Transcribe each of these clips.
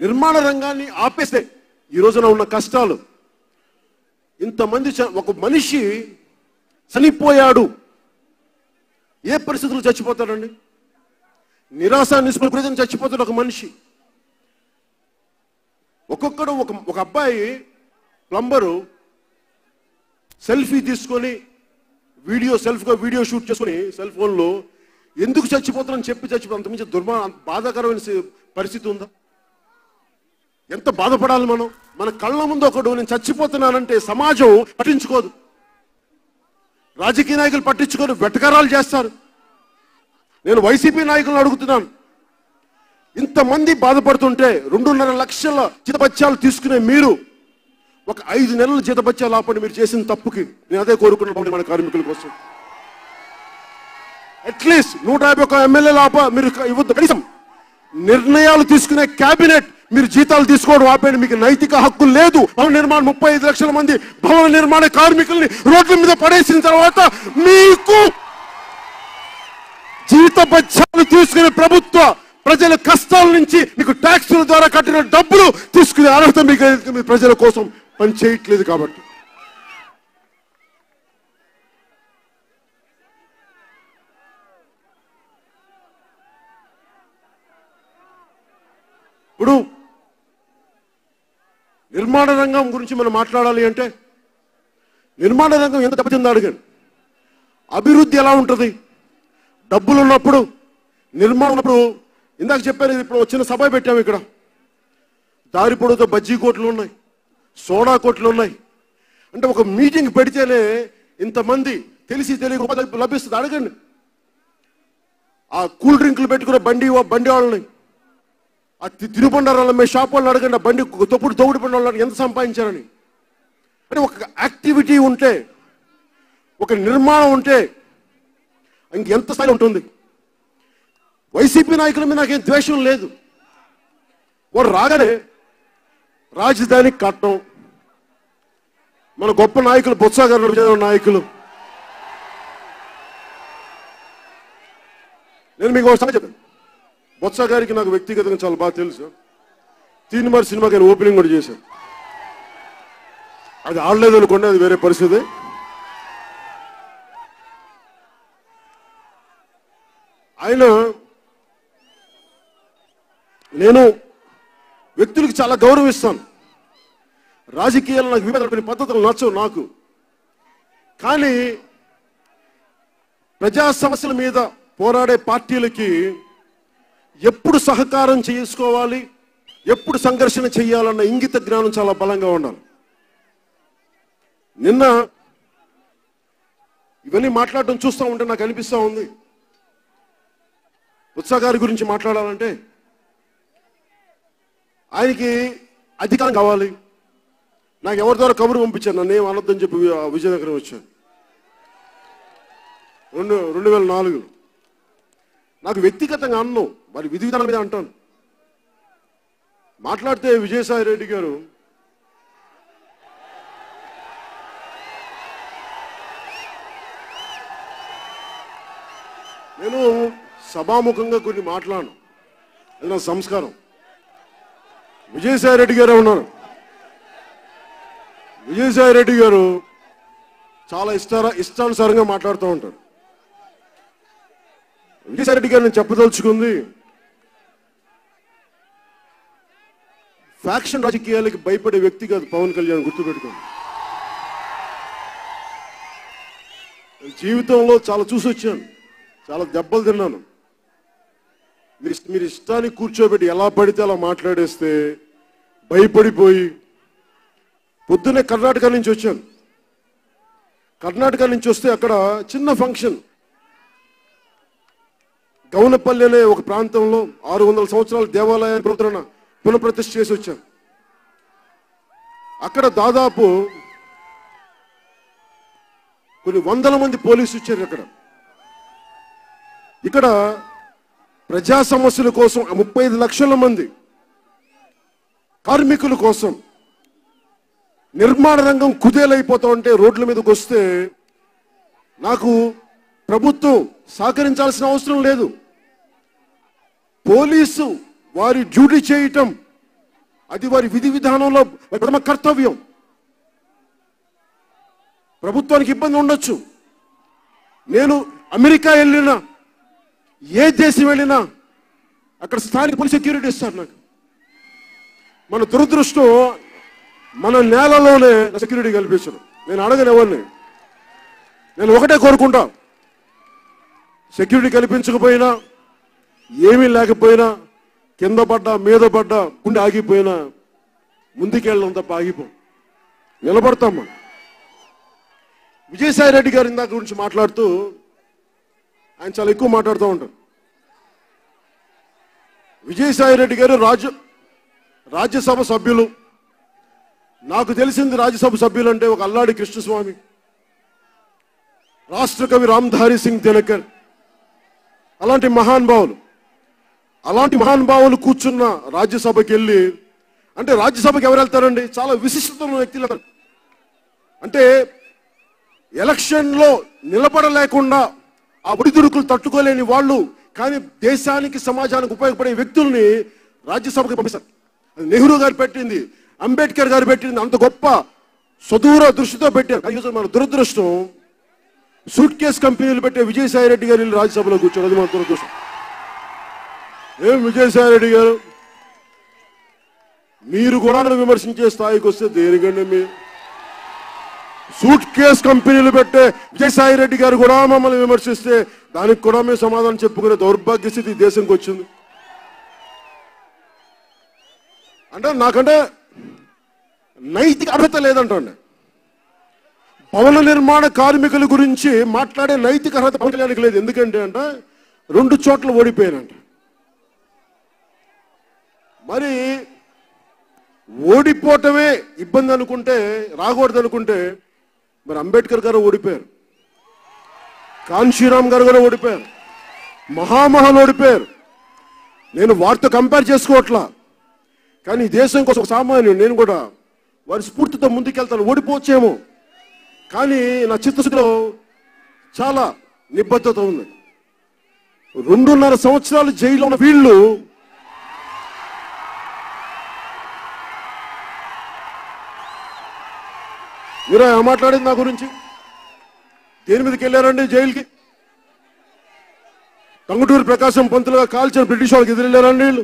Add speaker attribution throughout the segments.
Speaker 1: నిర్మాణ రంగాన్ని ఆపేస్తే ఈ రోజున ఉన్న కష్టాలు ఇంతమంది చ- ఒక మనిషి చనిపోయాడు ఏ పరిస్థితుల్లో చచ్చిపోతాడండి నిరాశ నిస్పృహ చచ్చిపోతాడు ఒక మనిషి ఒక్కొక్కడు ఒక ఒక అబ్బాయి ప్లంబరు సెల్ఫీ తీసుకొని వీడియో సెల్ఫ్గా వీడియో షూట్ చేసుకొని సెల్ ఫోన్లో ఎందుకు చచ్చిపోతారని చెప్పి చచ్చిపో అంత మించి దుర్మా అంత బాధాకరమైన సి- పరిస్థితి ఉందా ఎంత బాధపడాలి మనం మన కళ్ళ ముందు ఒకడు నేను చచ్చిపోతున్నానంటే సమాజం పట్టించుకోదు రాజకీయ నాయకులు పట్టించుకొని వెటకరాలు చేస్తారు నేను వైసీపీ నాయకులను అడుగుతున్నాను ఇంతమంది బాధపడుతుంటే రెండున్నర లక్షల జీతబత్యాలు తీసుకునే మీరు ఒక ఐదు నెలల జీతబత్యాలు ఆపండి మీరు చేసిన తప్పుకి నేను అదే కోరుకున్నాను మన కార్మికుల కోసం అట్లీస్ట్ నూట యాభై ఒక ఎమ్మెల్యేలు ఆప మీరు ఇవ్వద్దు కనీసం నిర్ణయాలు తీసుకునే కేబినెట్ మీరు జీతాలు తీసుకోవడం ఆపేయండి మీకు నైతిక హక్కు లేదు భవన నిర్మాణం ముప్పై ఐదు లక్షల మంది భవన నిర్మాణ కార్మికుల్ని రోడ్ల మీద పడేసిన తర్వాత మీకు జీత బత్యాలు తీసుకునే ప్రభుత్వ ప్రజల కష్టాల నుంచి మీకు ట్యాక్సుల ద్వారా కట్టిన డబ్బులు తీసుకునే అర్హత మీకు లేదు. మీ ప్రజల కోసం పని చేయట్లేదు కాబట్టి ఇప్పుడు నిర్మాణ రంగం గురించి మనం మాట్లాడాలి అంటే నిర్మాణ రంగం ఎంత దెబ్బతిందో అడగండి అభివృద్ధి ఎలా ఉంటుంది డబ్బులు ఉన్నప్పుడు నిర్మాణం ఉన్నప్పుడు ఇందాక చెప్పాను ఇది ఇప్పుడు వచ్చిన సభ పెట్టాము ఇక్కడ దారి పొడవుతో బజ్జీ కోట్లు ఉన్నాయి సోడా కోట్లు ఉన్నాయి అంటే ఒక మీటింగ్ పెడితేనే ఇంతమంది తెలిసి తెలియక ఉపాధి లభిస్తుంది అడగండి ఆ కూల్ డ్రింకులు పెట్టుకున్న బండి బండి వాళ్ళని ఆ తి- తినుబండారాలు అమ్మే షాప్ వాళ్ళని అడగండి ఆ బండి తొప్పుడు తోగుడు బండి వాళ్ళని ఎంత సంపాదించారని అంటే ఒక యాక్టివిటీ ఉంటే ఒక నిర్మాణం ఉంటే ఇంకెంత స్థాయి ఉంటుంది వైసీపీ నాయకుల మీద నాకేం ద్వేషం లేదు వాడు రాగానే రాజధాని కట్టడం మన గొప్ప నాయకులు బొత్స గారు నడిచిన నాయకులు నేను మీకు ఒకసారి చెప్పాను బొత్స గారికి నాకు వ్యక్తిగతంగా చాలా బాగా తెలుసు తీన్మార్ సినిమాకి ఆయన ఓపెనింగ్ కూడా చేశాను అది ఆడలేదు అనుకోండి అది వేరే పరిస్థితి ఆయన నేను వ్యక్తులకు చాలా గౌరవిస్తాను రాజకీయాలు నాకు వివిధ రకమైన పద్ధతులు నచ్చవు నాకు కానీ ప్రజా సమస్యల మీద పోరాడే పార్టీలకి ఎప్పుడు సహకారం చేసుకోవాలి ఎప్పుడు సంఘర్షణ చేయాలన్న ఇంగిత జ్ఞానం చాలా బలంగా ఉండాలి నిన్న ఇవన్నీ మాట్లాడడం చూస్తూ ఉంటే నాకు అనిపిస్తూ ఉంది ఉత్సాహ గారి గురించి మాట్లాడాలంటే ఆయనకి అధికారం కావాలి నాకు ఎవరి ద్వారా కబురు పంపించాను నన్ను ఏం అనొద్దని చెప్పి వి- విజయనగరం వచ్చాను రెండు రెండు వేల నాలుగు నాకు వ్యక్తిగతంగా అన్నం మరి విధి విధానం మీద అంటాను మాట్లాడితే విజయసాయి రెడ్డి గారు నేను సభాముఖంగా కొన్ని మాట్లాడను అది నా సంస్కారం విజయసాయి రెడ్డి గారే ఉన్నారు విజయసాయి రెడ్డి గారు చాలా ఇష్టార ఇష్టానుసారంగా మాట్లాడుతూ ఉంటారు విజయసాయి రెడ్డి గారు నేను చెప్పదలుచుకుంది ఫ్యాక్షన్ రాజకీయాలకి భయపడే వ్యక్తి కాదు పవన్ కళ్యాణ్ గుర్తుపెట్టుకోండి జీవితంలో చాలా చూసి వచ్చాను చాలా దెబ్బలు తిన్నాను మీరు ఇష్ట- మీరు ఇష్టానికి కూర్చోబెట్టి ఎలా పడితే అలా మాట్లాడేస్తే భయపడిపోయి పొద్దున్నే కర్ణాటక నుంచి వచ్చాను కర్ణాటక నుంచి వస్తే అక్కడ చిన్న ఫంక్షన్ గౌనపల్లి అనే ఒక ప్రాంతంలో ఆరు వందల సంవత్సరాల దేవాలయాన్ని పునరుద్ధరణ పునఃప్రతిష్ఠ చేసి వచ్చాను అక్కడ దాదాపు కొన్ని వందల మంది పోలీసులు వచ్చారు అక్కడ ఇక్కడ ప్రజా సమస్యల కోసం ఆ ముప్పై ఐదు లక్షల మంది కార్మికుల కోసం నిర్మాణ రంగం కుదేలైపోతా ఉంటే రోడ్ల మీదకి వస్తే నాకు ప్రభుత్వం సహకరించాల్సిన అవసరం లేదు పోలీసు వారి డ్యూటీ చేయటం అది వారి విధి విధానంలో వారి ప్రథమ కర్తవ్యం ప్రభుత్వానికి ఇబ్బంది ఉండొచ్చు నేను అమెరికా వెళ్ళినా ఏ దేశం వెళ్ళినా అక్కడ స్థానిక పోలీస్ సెక్యూరిటీ ఇస్తారు నాకు మన దురదృష్టం మన నేలలోనే సెక్యూరిటీ కల్పించరు నేను అడగను ఎవరిని నేను ఒకటే కోరుకుంటా సెక్యూరిటీ కల్పించకపోయినా ఏమీ లేకపోయినా కింద పడ్డా మీద పడ్డా గుండె ఆగిపోయినా ముందుకెళ్ళడం తప్ప ఆగిపో నిలబడతాం మనం విజయసాయి రెడ్డి గారు ఇందాక గురించి మాట్లాడుతూ ఆయన చాలా ఎక్కువ మాట్లాడుతూ ఉంటారు విజయసాయి రెడ్డి గారు రాజ్య రాజ్యసభ సభ్యులు నాకు తెలిసింది రాజ్యసభ సభ్యులు అంటే ఒక అల్లాడి కృష్ణస్వామి రాష్ట్ర కవి రామ్ధారి సింగ్ దినకర్ అలాంటి మహానుభావులు అలాంటి మహానుభావులు కూర్చున్న రాజ్యసభకి వెళ్ళి అంటే రాజ్యసభకి ఎవరు వెళ్తారండి చాలా విశిష్టత ఉన్న వ్యక్తులు వెళ్తారు. అంటే ఎలక్షన్లో నిలబడలేకుండా ఆ ఒడిదుడుకులు తట్టుకోలేని వాళ్ళు కానీ దేశానికి సమాజానికి ఉపయోగపడే వ్యక్తుల్ని రాజ్యసభకి పంపిస్తారు అది నెహ్రూ గారు పెట్టింది అంబేద్కర్ గారు పెట్టింది అంత గొప్ప సుదూర దృష్టితో పెట్టారు కానీ ఈరోజు మన దురదృష్టం సూట్ కేస్ కంపెనీలు పెట్టే విజయసాయి రెడ్డి గారు వెళ్ళి రాజ్యసభలో కూర్చోడు అది మన దురదృష్టం ఏం విజయసాయి రెడ్డి గారు మీరు కూడా నన్ను విమర్శించే స్థాయికి వస్తే దేనికండి మీరు సూట్ కేస్ కంపెనీలు పెట్టే విజయసాయి రెడ్డి గారు కూడా మమ్మల్ని విమర్శిస్తే దానికి కూడా మేము సమాధానం చెప్పుకునే దౌర్భాగ్య స్థితి ఈ దేశంకి వచ్చింది అంటే నాకంటే నైతిక అర్హత లేదంటండి భవన నిర్మాణ కార్మికుల గురించి మాట్లాడే నైతిక అర్హత పవన్ కళ్యాణ్కి లేదు ఎందుకంటే అంట రెండు చోట్ల ఓడిపోయానంట మరి ఓడిపోవటమే ఇబ్బంది అనుకుంటే రాకూడదు అనుకుంటే మరి అంబేద్కర్ గారు ఓడిపోయారు కాన్షీరామ్ గారు కూడా ఓడిపోయారు మహామహల్ ఓడిపోయారు నేను వారితో కంపేర్ చేసుకోవట్లా కానీ ఈ దేశం కోసం ఒక సామాన్యుడు నేను కూడా వారి స్ఫూర్తితో ముందుకెళ్తాను ఓడిపోవచ్చేమో కానీ నా చిత్తశుద్ధిలో చాలా నిబద్ధత ఉంది రెండున్నర సంవత్సరాలు జైల్లో ఉన్న వీళ్ళు మీరే మాట్లాడింది నా గురించి దేని మీదకి వెళ్ళారండి జైలుకి టంగుటూరు ప్రకాశం పంతులుగా కాల్చిన బ్రిటిష్ వాళ్ళకి ఎదురెళ్ళారండి వీళ్ళు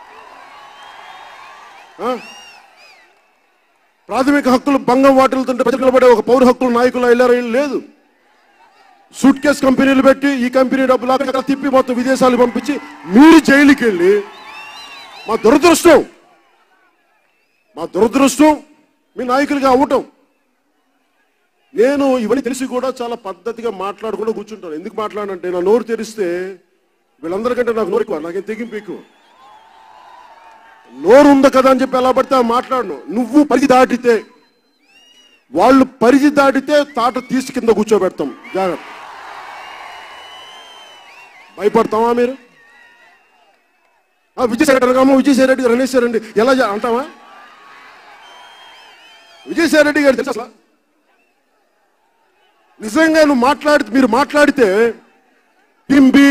Speaker 1: ఆ? ప్రాథమిక హక్కులు భంగం వాటిల్తుంటే ప్రజలు నిలబడే ఒక పౌర హక్కుల నాయకులు వెళ్ళారు వీళ్ళు లేదు సూట్ కేస్ కంపెనీలు పెట్టి ఈ కంపెనీ డబ్బులు అక్కడ తిప్పి మొత్తం విదేశాలు పంపించి మీరు జైలుకి వెళ్ళి మా దురదృష్టం మా దురదృష్టం మీ నాయకులుగా అవ్వటం నేను ఇవన్నీ తెలిసి కూడా చాలా పద్ధతిగా మాట్లాడకుండా కూర్చుంటాను ఎందుకు మాట్లాడంటే నా నోరు తెరిస్తే వీళ్ళందరికంటే నాకు నోరు ఎక్కువ నాకేం తెగింపు ఎక్కువ నోరు ఉంది కదా అని చెప్పి ఎలా పడితే అలా మాట్లాడను నువ్వు పరిధి దాటితే వాళ్ళు పరిధి దాటితే తాట తీసి కింద కూర్చోబెడతాం జాగ్రత్త భయపడతావా మీరు ఆ, విజయసాయి రెడ్డి అనగామా విజయసాయి రెడ్డి గారు అనేసారండి ఎలా చే- అంటావా విజయసాయి రెడ్డి గారు తెలుసా అసలు? నిజంగా నువ్వు మాట్లాడి మీరు మాట్లాడితే టింబి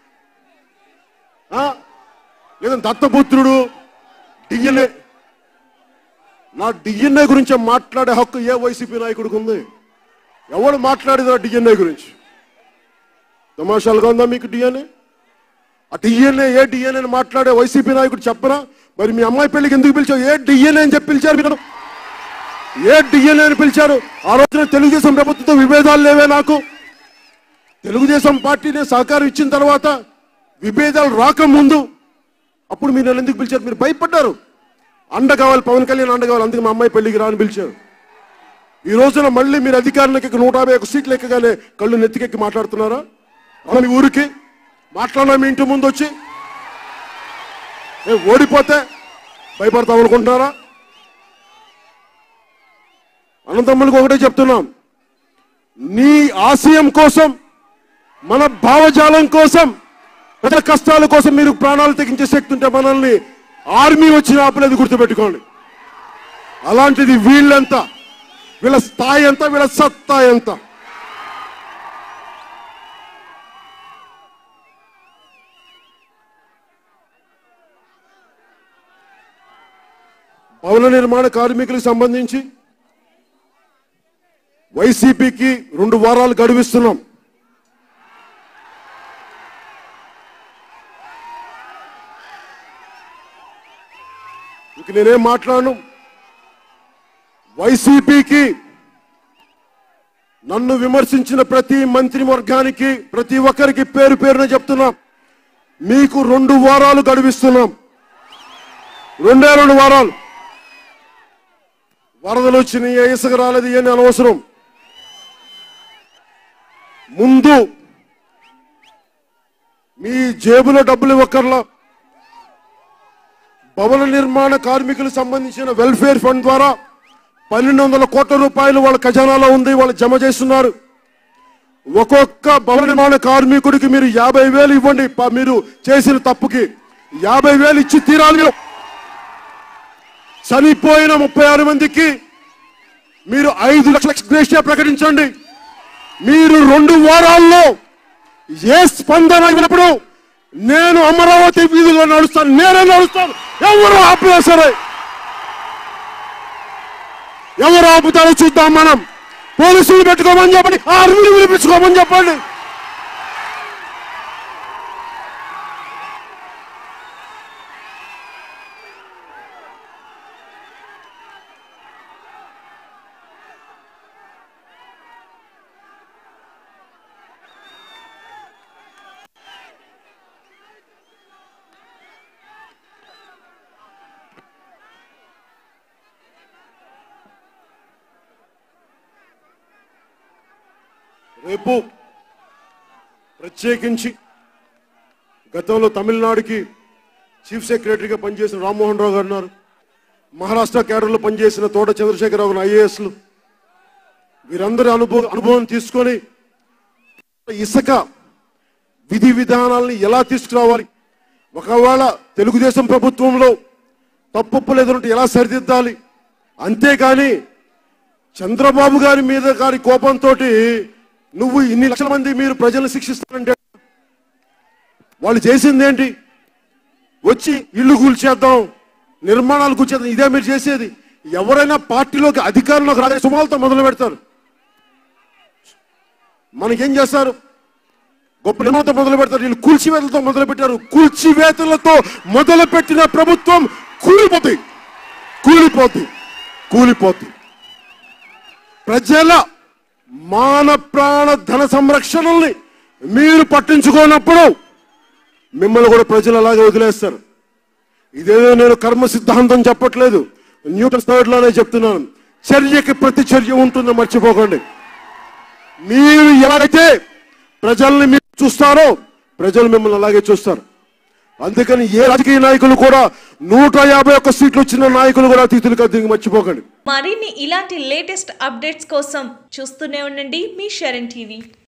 Speaker 1: ఆ, లేదంటే దత్తపుత్రుడు డిఎన్ఏ నా డిఎన్ఏ గురించి మాట్లాడే హక్కు ఏ వైసీపీ నాయకుడికి ఉంది ఎవడు మాట్లాడేది డిఎన్ఏ గురించి తమాషాలుగా ఉందా మీకు డిఎన్ఏ ఆ డిఎన్ఏ ఏ డిఎన్ఏ అని మాట్లాడే వైసీపీ నాయకుడు చెప్పరా మరి మీ అమ్మాయి పెళ్లికి ఎందుకు పిలిచావు ఏ డిఎన్ఏ అని చెప్పి పిలిచారు మీరు ఏ డిఎన్ఏ అని పిలిచారు ఆ రోజున తెలుగుదేశం ప్రభుత్వంతో విభేదాలు లేవే నాకు తెలుగుదేశం పార్టీనే సహకారం ఇచ్చిన తర్వాత విభేదాలు రాకముందు అప్పుడు మీరు నన్ను ఎందుకు పిలిచారు మీరు భయపడ్డారు అండ కావాలి పవన్ కళ్యాణ్ అండ కావాలి అందుకే మా అమ్మాయి పెళ్లికి రాని పిలిచారు ఈ రోజున మళ్ళీ మీరు అధికారంలోకి ఎక్కి నూట యాభై ఒక సీట్లు ఎక్కగానే కళ్ళు నెత్తికెక్కి మాట్లాడుతున్నారా అవునా మీ ఊరికి మాట్లాడినా మీ ఇంటి ముందు వచ్చి ఏ ఓడిపోతే భయపడతాం అనుకుంటున్నారా అనంతమ్మలకు ఒకటే చెప్తున్నాం నీ ఆశయం కోసం మన భావజాలం కోసం ప్రజల కష్టాల కోసం మీరు ప్రాణాలు తెగించే శక్తి ఉంటే మనల్ని ఆర్మీ వచ్చి ఆపలేదు గుర్తుపెట్టుకోండి అలాంటిది వీళ్ళెంత వీళ్ళ స్థాయి ఎంత వీళ్ళ సత్తా ఎంత భవన నిర్మాణ కార్మికులకు సంబంధించి వైసీపీకి రెండు వారాలు గడువిస్తున్నాం ఇక నేనేం మాట్లాడను వైసీపీకి నన్ను విమర్శించిన ప్రతి మంత్రి వర్గానికి ప్రతి ఒక్కరికి పేరు పేరున చెప్తున్నాం మీకు రెండు వారాలు గడువిస్తున్నాం రెండే రెండు వారాలు వరదలు వచ్చినాయి ఇసుక రాలేదు అని అనవసరం ముందు మీ జేబులో డబ్బులు ఇవ్వక్కర్లా భవన నిర్మాణ కార్మికులకు సంబంధించిన వెల్ఫేర్ ఫండ్ ద్వారా పన్నెండు వందల కోట్ల రూపాయలు వాళ్ళ ఖజానాలో ఉంది వాళ్ళు జమ చేస్తున్నారు ఒక్కొక్క భవన నిర్మాణ కార్మికుడికి మీరు యాభై వేలు ఇవ్వండి ప- మీరు చేసిన తప్పుకి యాభై వేలు ఇచ్చి తీరాలి మీరు. చనిపోయిన ముప్పై ఆరు మందికి మీరు ఐదు లక్షల గ్రేషియా ప్రకటించండి మీరు రెండు వారాల్లో ఏ స్పందన అయినప్పుడు నేను అమరావతి వీధిలో నడుస్తాను నేనే నడుస్తాను ఎవరు ఆపినా సరే ఎవరు ఆపుతారో చూద్దాం మనం పోలీసులు పెట్టుకోమని చెప్పండి ఆర్మీని పిలిపించుకోమని చెప్పండి రేపు ప్రత్యేకించి గతంలో తమిళనాడుకి చీఫ్ సెక్రటరీగా పనిచేసిన రామ్మోహన్ రావు గారు ఉన్నారు మహారాష్ట్ర కేడర్లో పనిచేసిన తోట చంద్రశేఖరరావు ఐఏఎస్లు వీరందరి అనుభవం అనుభవం తీసుకొని ఇసుక విధి విధానాల్ని ఎలా తీసుకురావాలి ఒకవేళ తెలుగుదేశం ప్రభుత్వంలో తప్పులు ఎదురుంటే ఎలా సరిదిద్దాలి అంతేగాని చంద్రబాబు గారి మీద గారి కోపంతో నువ్వు ఇన్ని లక్షల మంది మీరు ప్రజలను శిక్షిస్తారంటే వాళ్ళు చేసింది ఏంటి వచ్చి ఇల్లు కూల్చేద్దాం నిర్మాణాలు కూల్చేద్దాం ఇదే మీరు చేసేది ఎవరైనా పార్టీలోకి అధికారంలోకి రాగా సుమాలతో మొదలు పెడతారు మనకేం చేస్తారు గొప్ప నిర్మాణంతో మొదలు పెడతారు వీళ్ళు కూల్చివేతలతో మొదలు పెట్టారు కూల్చివేతలతో మొదలు పెట్టిన ప్రభుత్వం కూలిపోతుంది కూలిపోతుంది కూలిపోతుంది ప్రజల మాన ప్రాణ ధన సంరక్షణల్ని మీరు పట్టించుకోనప్పుడు మిమ్మల్ని కూడా ప్రజలు అలాగే వదిలేస్తారు ఇదేదో నేను కర్మ సిద్ధాంతం చెప్పట్లేదు న్యూటన్ థర్డ్ లోనే చెప్తున్నాను చర్యకి ప్రతి చర్య ఉంటుందో మర్చిపోకండి మీరు ఎలాగైతే ప్రజల్ని మీరు చూస్తారో ప్రజలు మిమ్మల్ని అలాగే చూస్తారు అందుకని ఏ రాజకీయ నాయకులు కూడా నూట యాభై ఒక్క సీట్లు వచ్చిన నాయకులు కూడా అతిథులు కాదు మర్చిపోకండి
Speaker 2: మరిన్ని ఇలాంటి లేటెస్ట్ అప్డేట్స్ కోసం చూస్తూనే ఉండండి మీ షరణ్ టీవీ